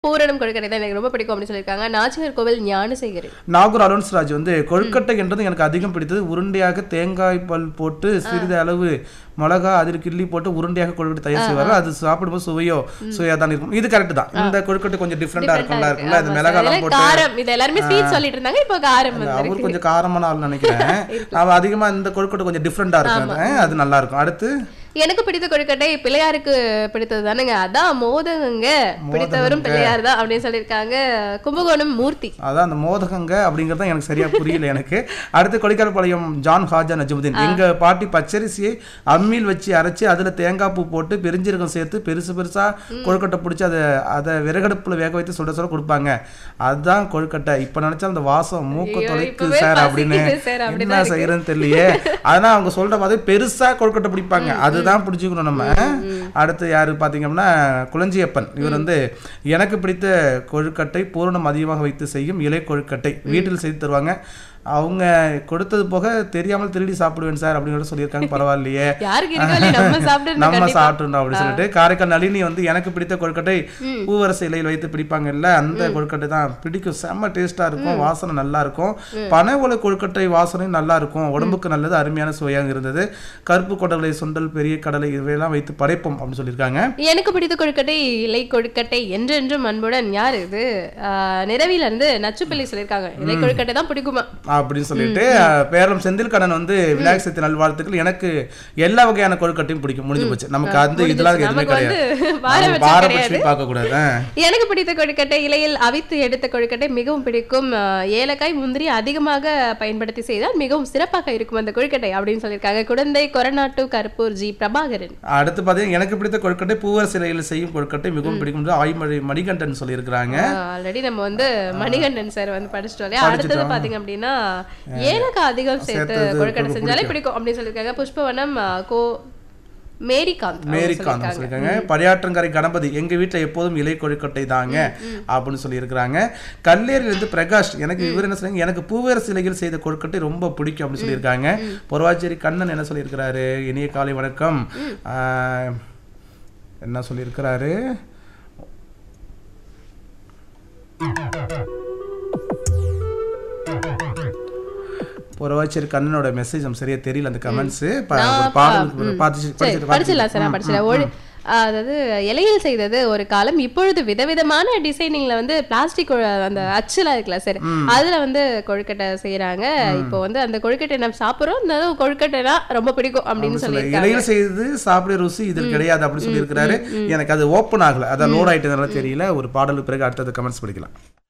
பூரணம் கொழுக்கட்டை தான் எனக்கு ரொம்ப பிடிக்கும் அப்படின்னு சொல்லியிருக்காங்க நாச்சியார் கோவில் ஞானசேகரன் நாகூர் அலோன்ஸ் ராஜ் வந்து கொழுக்கட்டை என்றது எனக்கு அதிகம் பிடித்தது உருண்டையாக தேங்காய் பல் போட்டு சிறிது அளவு மிளகா அதில் கிள்ளி போட்டு உருண்டையாக கொழுக்கட்டை தயார் செய்வார் அது சாப்பிடும்போது சுவையோ சுவையா தான் இருக்கும் இது கரெக்ட் தான் இந்த கொழுக்கட்டை கொஞ்சம் டிஃப்ரெண்டா இருக்கும்ல இருக்கும்ல அது மிளகாலாம் போட்டு காரம் இது எல்லாருமே ஸ்வீட் சொல்லிட்டு இருந்தாங்க இப்போ காரம் வந்து அவர் கொஞ்சம் காரமான ஆள் நினைக்கிறேன் அவ அதிகமா இந்த கொழுக்கட்டை கொஞ்சம் டிஃப்ரெண்டா இருக்கும் அது நல்லா இருக்கும் அடுத்து எனக்கு பிடித்த கொழுக்கட்டை பிள்ளையாருக்கு பிடித்தது தானுங்க அதான் மோதகங்க பிடித்தவரும் பிள்ளையார் தான் அப்படின்னு சொல்லியிருக்காங்க கும்பகோணம் மூர்த்தி அதான் அந்த மோதகங்க அப்படிங்கிறது தான் எனக்கு சரியா புரியல எனக்கு அடுத்து கொடிக்கால்பாளையம் ஜான் ஹாஜா நஜமுதீன் எங்க பாட்டி பச்சரிசியை அம்மியில் வச்சு அரைச்சு அதுல தேங்காய் பூ போட்டு பெருஞ்சீரகம் சேர்த்து பெருசு பெருசா கொழுக்கட்டை பிடிச்சி அதை அதை விறகடுப்புல வேக வைத்து சுட சுட கொடுப்பாங்க அதுதான் கொழுக்கட்டை இப்ப நினைச்சா அந்த வாசம் மூக்க ஐயோ, தொலைக்கு இப்பவே சார் அப்படின்னு பசிக்குது சார், என்ன அப்படிதான் இருக்கு. செய்யறதுன்னு தெரியலையே அதனால அவங்க சொல்ற மாதிரி பெருசா கொழுக்கட்டை பிடிப்பாங்க அதுதான் பிடிச்சிக்கணும் நம்ம அடுத்து யாரு பாத்தீங்கன்னா குளஞ்சியப்பன் இவர் வந்து எனக்கு பிடித்த கொழுக்கட்டை பூரணம் அதிகமாக வைத்து செய்யும் இலை கொழுக்கட்டை வீட்டில் செய்து தருவாங்க அவங்க கொடுத்தது போக தெரியாமல் திருடி சாப்பிடுவேன் சார் அப்படின்னு கூட சொல்லியிருக்காங்க பரவாயில்லையே யாருக்கு இருக்கோ இல்லையோ நம்ம சாப்பிட்டு நம்ம சாப்பிட்டுருந்தோம் அப்படின்னு சொல்லிட்டு காரைக்கால் நளினி வந்து எனக்கு பிடித்த கொழுக்கட்டை பூவரசு இலையில் வைத்து பிடிப்பாங்கல்ல அந்த கொழுக்கட்டை தான் பிடிக்கும் செம்ம டேஸ்டா இருக்கும் வாசனை நல்லா இருக்கும் பனை ஓலை கொழுக்கட்டை வாசனையும் நல்லா இருக்கும் உடம்புக்கு நல்லது அருமையான சுவையாக இருந்தது கருப்பு கொடலை சுண்டல் பெரிய கடலை இவையெல்லாம் வைத்து படைப்போம் அப்படின்னு சொல்லியிருக்காங்க எனக்கு பிடித்த கொழுக்கட்டை இலை கொழுக்கட்டை என்றென்றும் அன்புடன் யார் இது ஆஹ், நிறவில இருந்து நச்சுப்பிள்ளை சொல்லியிருக்காங்க இலை கொழுக்கட்டை தான் பிடிக்குமா அப்படின்னு சொல்லிட்டு அஹ், பேரளம் செந்தில் கண்ணன் வந்து விநாயகர் சதுர்த்தி நல்வாழ்த்துக்கள் எனக்கு எல்லா வகையான கொழுக்கட்டையும் பிடிக்கும் முடிஞ்சு போச்சு நமக்கு அந்த இதெல்லாம் எதுவுமே நமக்கு வந்து கிடையாது பாரபட்சம் பாரபட்சமே பார்க்க கூடாது ஆ. எனக்கு பிடித்த கொழுக்கட்டை இலையில் அவித்து எடுத்த கொழுக்கட்டை மிகவும் பிடிக்கும் ஆஹ், ஏலக்காய் முந்திரி அதிகமாக பயன்படுத்தி செய்தால் மிகவும் சிறப்பாக இருக்கும் அந்த கொழுக்கட்டை அப்படின்னு சொல்லியிருக்காங்க குழந்தை கொரநாட்டு கருப்பூர் ஜி பிரபாகரன் அடுத்து பார்த்தீங்கன்னா எனக்கு பிடித்த கொழுக்கட்டை பூவர் சிலையில் செய்யும் கொழுக்கட்டை மிகவும் பிடிக்கும் என்று ஆய்மொழி மணிகண்டன் சொல்லியிருக்கிறாங்க ஆல்ரெடி நம்ம வந்து மணிகண்டன் சார் வந்து படிச்சிட்டோம் இல்லையா அடுத்தது பாத்தீங்க அப்படின்னா ஏலக்காய் அதிகம் சேர்த்து சேர்த்தது கொழுக்கட்டை ரொம்ப செஞ்சாலே பிடிக்கும் அப்படின்னு சொல்லியிருக்காங்க புஷ்பவனம் ஆஹ், கோ மேரிகாந்த் அவங்க மேரிகாந்த் சொல்லியிருக்காங்க பரியாற்றங்கரை கணபதி எங்க வீட்ல எப்போதும் இலை கொழுக்கட்டை தாங்க அப்படின்னு சொல்லியிருக்கிறாங்க கல்லேரியிலிருந்து பிரகாஷ் எனக்கு இவர் என்ன சொல்லுங்க எனக்கு பூவேர சிலையில் செய்த கொழுக்கட்டை ரொம்ப பிடிக்கும் அப்படின்னு சொல்லியிருக்காங்க பொறவாச்சேரி கண்ணன் என்ன சொல்லியிருக்கிறாரு இனிய காலை வணக்கம் ஆஹ், என்ன சொல்லியிருக்கிறாரு பொறவாச்சேரி கண்ணனோட மெசேஜ் நம்ம சரியா தெரியல அந்த கமெண்ட்ஸ் பாடல் பார்த்து சரி படிச்சுட்டு படிச்சிடலாம் சார் நான் படிச்சிடலாம் ஒழு அதாவது இலையில் செய்தது ஒரு காலம் இப்பொழுது விதவிதமான டிசைனிங்ல வந்து பிளாஸ்டிக் அந்த அச்சுலாம் இருக்குல்ல சார் அதுல வந்து கொழுக்கட்டை செய்யறாங்க இப்போ வந்து அந்த கொழுக்கட்டை நம்ம சாப்பிடுறோம் அந்த கொழுக்கட்டைனா ரொம்ப பிடிக்கும் அப்படின்னு சொல்ல சொல்லியிருக்காங்க இலையில செய்து சாப்பிட ருசி இதில் கிடையாது அப்படின்னு சொல்லியிருக்கிறாரு எனக்கு அது ஓப்பன் ஆகல அதான் லோட் ஆயிட்டதுனால தெரியல ஒரு பாடலுக்கு பிறகு அடுத்தது கமெண்ட்ஸ் படிக்கலாம்